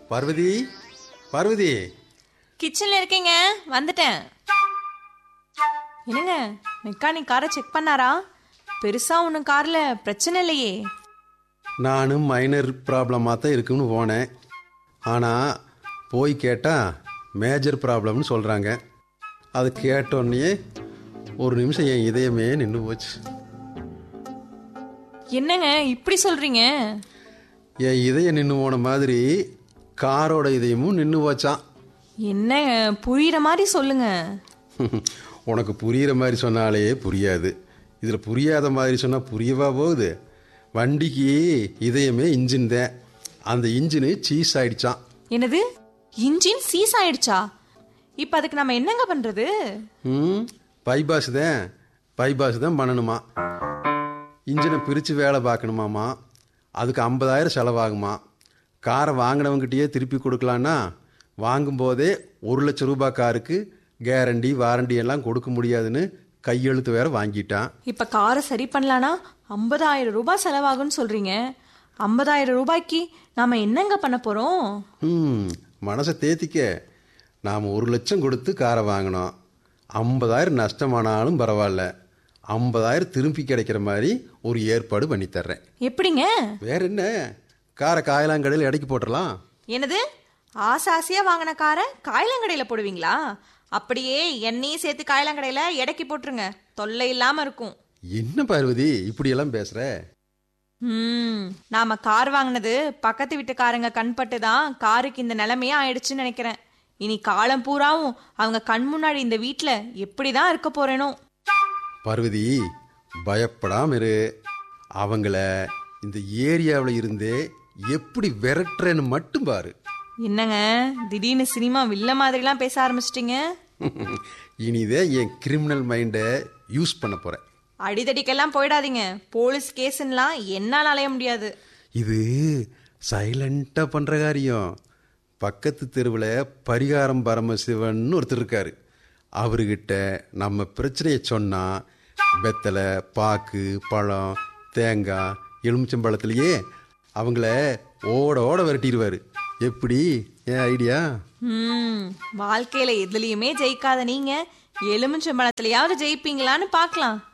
பார்வதி பார்வதி கிச்சன்ல இருக்கீங்க வந்துட்டேன் என்னங்க மெக்கானிக் காரை செக் பண்ணாரா பெருசா ஒன்றும் கார்ல பிரச்சனை இல்லையே நானும் மைனர் ப்ராப்ளமாக தான் இருக்குன்னு போனேன் ஆனால் போய் கேட்டால் மேஜர் ப்ராப்ளம்னு சொல்கிறாங்க அது கேட்டோடனே ஒரு நிமிஷம் என் இதயமே நின்று போச்சு என்னங்க இப்படி சொல்றீங்க என் இதயம் நின்று போன மாதிரி காரோட இதயமும் நின்று போச்சான் என்னங்க புரியுற மாதிரி சொல்லுங்க உனக்கு புரிகிற மாதிரி சொன்னாலே புரியாது இதில் புரியாத மாதிரி சொன்னால் புரியவா போகுது வண்டிக்கு இதயமே இன்ஜின் தான் அந்த இன்ஜினு சீஸ் ஆயிடுச்சான் என்னது இன்ஜின் சீஸ் ஆயிடுச்சா இப்ப அதுக்கு நம்ம என்னங்க பண்றது ம் பைபாஸ் தான் பைபாஸ் தான் பண்ணணுமா இன்ஜினை பிரித்து வேலை பார்க்கணுமாமா அதுக்கு ஐம்பதாயிரம் செலவாகுமா காரை வாங்கினவங்ககிட்டயே திருப்பி கொடுக்கலான்னா வாங்கும்போதே ஒரு லட்ச ரூபாய் காருக்கு கேரண்டி வாரண்டி எல்லாம் கொடுக்க முடியாதுன்னு கையெழுத்து வேற வாங்கிட்டான் இப்ப காரை சரி பண்ணலானா ஐம்பதாயிரம் ரூபாய் செலவாகும்னு சொல்றீங்க ஐம்பதாயிரம் ரூபாய்க்கு நாம என்னங்க பண்ண போறோம் ம் மனசை தேத்திக்க நாம் ஒரு லட்சம் கொடுத்து காரை வாங்கினோம் ஐம்பதாயிரம் நஷ்டமானாலும் பரவாயில்ல ஐம்பதாயிரம் திருப்பி கிடைக்கிற மாதிரி ஒரு ஏற்பாடு பண்ணி தர்றேன் எப்படிங்க வேற என்ன காரை காயலாங்கடையில் இடைக்கு போட்டுடலாம் என்னது ஆசை ஆசையா வாங்கின காரை காயலங்கடையில போடுவீங்களா அப்படியே எண்ணெயும் சேர்த்து காயலங்கடையில எடைக்கு போட்டுருங்க தொல்லை இல்லாம இருக்கும் என்ன பார்வதி இப்படியெல்லாம் பேசுற ம் நாம கார் வாங்கினது பக்கத்து வீட்டுக்காரங்க கண்பட்டு தான் காருக்கு இந்த நிலைமையே ஆயிடுச்சுன்னு நினைக்கிறேன் இனி காலம் பூராவும் அவங்க கண் முன்னாடி இந்த வீட்ல எப்படிதான் இருக்க போறேனோ பார்வதி பயப்படாம இரு அவங்கள இந்த ஏரியாவில் இருந்தே எப்படி விரட்டுறேன்னு மட்டும் பாரு என்னங்க திடீர்னு சினிமா வில்ல மாதிரிலாம் பேச ஆரம்பிச்சிட்டீங்க இனிதே என் கிரிமினல் மைண்டை யூஸ் பண்ண போறேன் அடிதடிக்கெல்லாம் போயிடாதீங்க போலீஸ் கேஸ்லாம் என்னால் அலைய முடியாது இது சைலண்டா பண்ற காரியம் பக்கத்து தெருவில் பரிகாரம் பரமசிவன் ஒருத்தர் இருக்காரு அவர்கிட்ட நம்ம பிரச்சனையை சொன்னா வெத்தலை பாக்கு பழம் தேங்காய் எலுமிச்சம்பழத்திலேயே அவங்கள ஓட ஓட விரட்டிடுவாரு எப்படி ஏன் ஐடியா ம் வாழ்க்கையில எதுலயுமே ஜெயிக்காத நீங்க எலுமிச்சம்பழத்திலயாவது ஜெயிப்பீங்களான்னு பார்க்கலாம்